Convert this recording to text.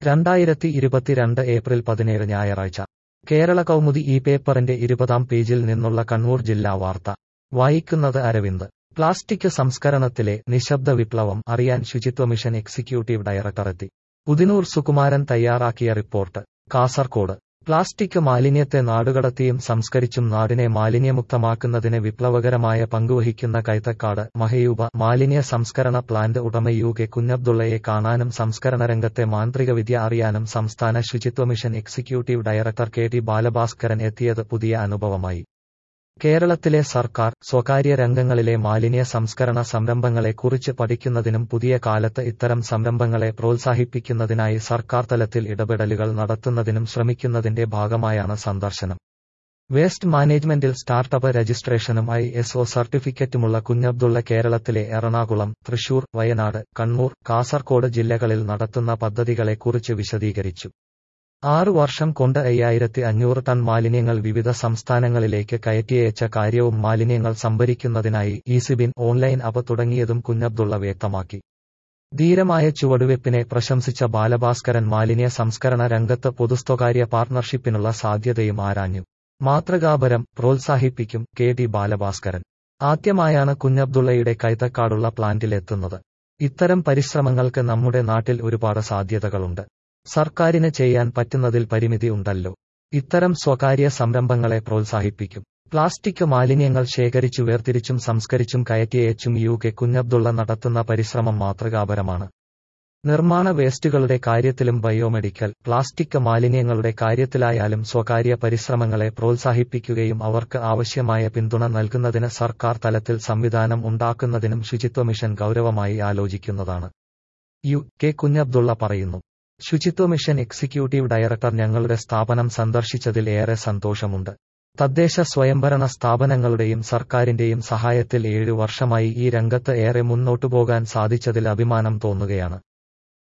രണ്ടായിരത്തി ഇരുപത്തിരണ്ട് ഏപ്രിൽ പതിനേഴ് ഞായറാഴ്ച കേരള കൗമുദി ഈ പേപ്പറിന്റെ ഇരുപതാം പേജിൽ നിന്നുള്ള കണ്ണൂർ ജില്ലാ വാർത്ത വായിക്കുന്നത് അരവിന്ദ് പ്ലാസ്റ്റിക് സംസ്കരണത്തിലെ നിശബ്ദ വിപ്ലവം അറിയാൻ ശുചിത്വ മിഷൻ എക്സിക്യൂട്ടീവ് ഡയറക്ടറെത്തി പുതിനൂർ സുകുമാരൻ തയ്യാറാക്കിയ റിപ്പോർട്ട് കാസർകോട് പ്ലാസ്റ്റിക് മാലിന്യത്തെ നാടുകടത്തിയും സംസ്കരിച്ചും നാടിനെ മാലിന്യമുക്തമാക്കുന്നതിന് വിപ്ലവകരമായ പങ്കുവഹിക്കുന്ന കൈത്തക്കാട് മഹയൂബ മാലിന്യ സംസ്കരണ പ്ലാന്റ് ഉടമ യു കെ കുഞ്ഞബ്ദുള്ളയെ കാണാനും സംസ്കരണ രംഗത്തെ മാന്ത്രിക വിദ്യ അറിയാനും സംസ്ഥാന ശുചിത്വ mission executive director K T Balabhaskaran എത്തിയത് പുതിയ അനുഭവമായി കേരളത്തിലെ സർക്കാർ സ്വകാര്യ രംഗങ്ങളിലെ മാലിന്യ സംസ്കരണ സംരംഭങ്ങളെക്കുറിച്ച് പഠിക്കുന്നതിനും പുതിയ കാലത്ത് ഇത്തരം സംരംഭങ്ങളെ പ്രോത്സാഹിപ്പിക്കുന്നതിനായി സർക്കാർ തലത്തിൽ ഇടപെടലുകൾ നടത്തുന്നതിനും ശ്രമിക്കുന്നതിന്റെ ഭാഗമായാണ് സന്ദർശനം വേസ്റ്റ് മാനേജ്മെന്റിൽ സ്റ്റാർട്ടപ്പ് രജിസ്ട്രേഷനും ഐ എസ് ഒ സർട്ടിഫിക്കറ്റുമുള്ള കുഞ്ഞബ്ദുള്ള കേരളത്തിലെ എറണാകുളം തൃശൂർ വയനാട് കണ്ണൂർ കാസർകോട് ജില്ലകളിൽ നടത്തുന്ന പദ്ധതികളെക്കുറിച്ച് വിശദീകരിച്ചു ആറു വർഷം കൊണ്ട് അയ്യായിരത്തി അഞ്ഞൂറ് ടൺ മാലിന്യങ്ങൾ വിവിധ സംസ്ഥാനങ്ങളിലേക്ക് കയറ്റിയയച്ച കാര്യവും മാലിന്യങ്ങൾ സംഭരിക്കുന്നതിനായി ഈസിബിൻ ഓൺലൈൻ അപ തുടങ്ങിയതും കുഞ്ഞബ്ദുള്ള വ്യക്തമാക്കി ധീരമായ ചുവടുവെപ്പിനെ പ്രശംസിച്ച ബാലഭാസ്കരൻ മാലിന്യ സംസ്കരണ രംഗത്ത് പൊതുസ്വകാര്യ പാർട്ണർഷിപ്പിനുള്ള സാധ്യതയും ആരാഞ്ഞു മാതൃകാപരം പ്രോത്സാഹിപ്പിക്കും കെ ടി ബാലഭാസ്കരൻ ആദ്യമായാണ് കുഞ്ഞബ്ദുള്ളയുടെ കൈത്തക്കാടുള്ള പ്ലാന്റിലെത്തുന്നത് ഇത്തരം പരിശ്രമങ്ങൾക്ക് നമ്മുടെ നാട്ടിൽ ഒരുപാട് സാധ്യതകളുണ്ട് സർക്കാരിന് ചെയ്യാൻ പറ്റുന്നതിൽ പരിമിതി ഉണ്ടല്ലോ ഇത്തരം സ്വകാര്യ സംരംഭങ്ങളെ പ്രോത്സാഹിപ്പിക്കും പ്ലാസ്റ്റിക് മാലിന്യങ്ങൾ ശേഖരിച്ചു വേർതിരിച്ചും സംസ്കരിച്ചും കയറ്റിയയച്ചും യു കെ കുഞ്ഞബ്ദുള്ള നടത്തുന്ന പരിശ്രമം മാതൃകാപരമാണ് നിർമ്മാണ വേസ്റ്റുകളുടെ കാര്യത്തിലും ബയോമെഡിക്കൽ പ്ലാസ്റ്റിക് മാലിന്യങ്ങളുടെ കാര്യത്തിലായാലും സ്വകാര്യ പരിശ്രമങ്ങളെ പ്രോത്സാഹിപ്പിക്കുകയും അവർക്ക് ആവശ്യമായ പിന്തുണ നൽകുന്നതിന് സർക്കാർ തലത്തിൽ സംവിധാനം ഉണ്ടാക്കുന്നതിനും ശുചിത്വ മിഷൻ ഗൗരവമായി ആലോചിക്കുന്നതാണ് യു കെ കുഞ്ഞബ്ദുള്ള പറയുന്നു ശുചിത്വ മിഷൻ എക്സിക്യൂട്ടീവ് ഡയറക്ടർ ഞങ്ങളുടെ സ്ഥാപനം സന്ദർശിച്ചതിൽ ഏറെ സന്തോഷമുണ്ട് തദ്ദേശ സ്വയംഭരണ സ്ഥാപനങ്ങളുടെയും സർക്കാരിന്റെയും സഹായത്തിൽ ഏഴു വർഷമായി ഈ രംഗത്ത് ഏറെ മുന്നോട്ടുപോകാൻ സാധിച്ചതിൽ അഭിമാനം തോന്നുകയാണ്